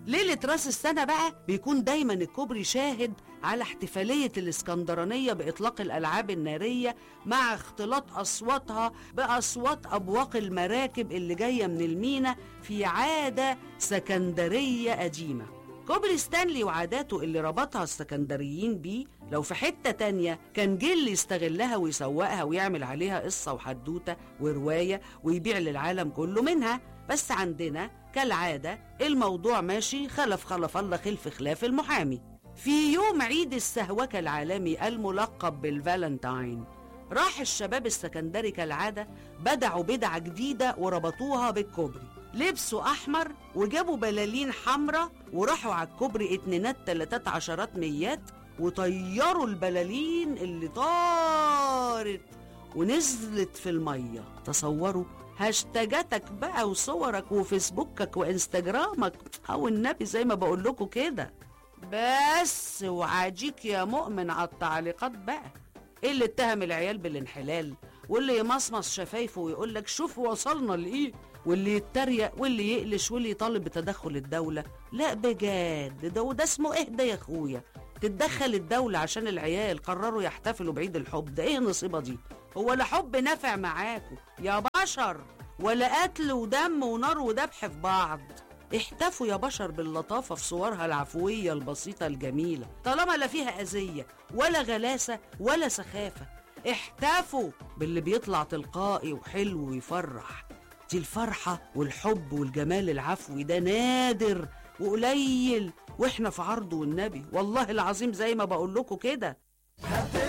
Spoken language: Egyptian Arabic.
ليلة راس السنة بقى بيكون دايما الكوبري شاهد على احتفالية الإسكندرانية بإطلاق الألعاب النارية مع اختلاط أصواتها بأصوات أبواق المراكب اللي جاية من المينا في عادة سكندرية قديمة كوبري ستانلي وعاداته اللي ربطها السكندريين بيه لو في حتة تانية كان جيل يستغلها ويسوقها ويعمل عليها قصة وحدوتة ورواية ويبيع للعالم كله منها بس عندنا كالعادة الموضوع ماشي خلف خلف الله خلف خلاف المحامي في يوم عيد السهوكة العالمي الملقب بالفالنتاين راح الشباب السكندري كالعادة بدعوا بدعة جديدة وربطوها بالكوبري لبسوا أحمر وجابوا بلالين حمراء وراحوا على الكوبري اتنينات تلاتات عشرات ميات وطيروا البلالين اللي طارت ونزلت في المية تصوروا هاشتاجاتك بقى وصورك وفيسبوكك وانستجرامك او النبي زي ما بقول لكم كده بس وعاجيك يا مؤمن على التعليقات بقى ايه اللي اتهم العيال بالانحلال واللي يمصمص شفايفه ويقول لك شوف وصلنا لايه واللي يتريق واللي يقلش واللي يطالب بتدخل الدولة لا بجد ده وده اسمه اهدى يا اخويا تتدخل الدولة عشان العيال قرروا يحتفلوا بعيد الحب ده ايه النصيبة دي هو لا حب نافع معاكم يا بشر ولا قتل ودم ونار وذبح في بعض احتفوا يا بشر باللطافة في صورها العفوية البسيطة الجميلة طالما لا فيها أذية ولا غلاسة ولا سخافة احتفوا باللي بيطلع تلقائي وحلو ويفرح دي الفرحة والحب والجمال العفوي ده نادر وقليل واحنا في عرضه والنبي والله العظيم زي ما بقول لكم كده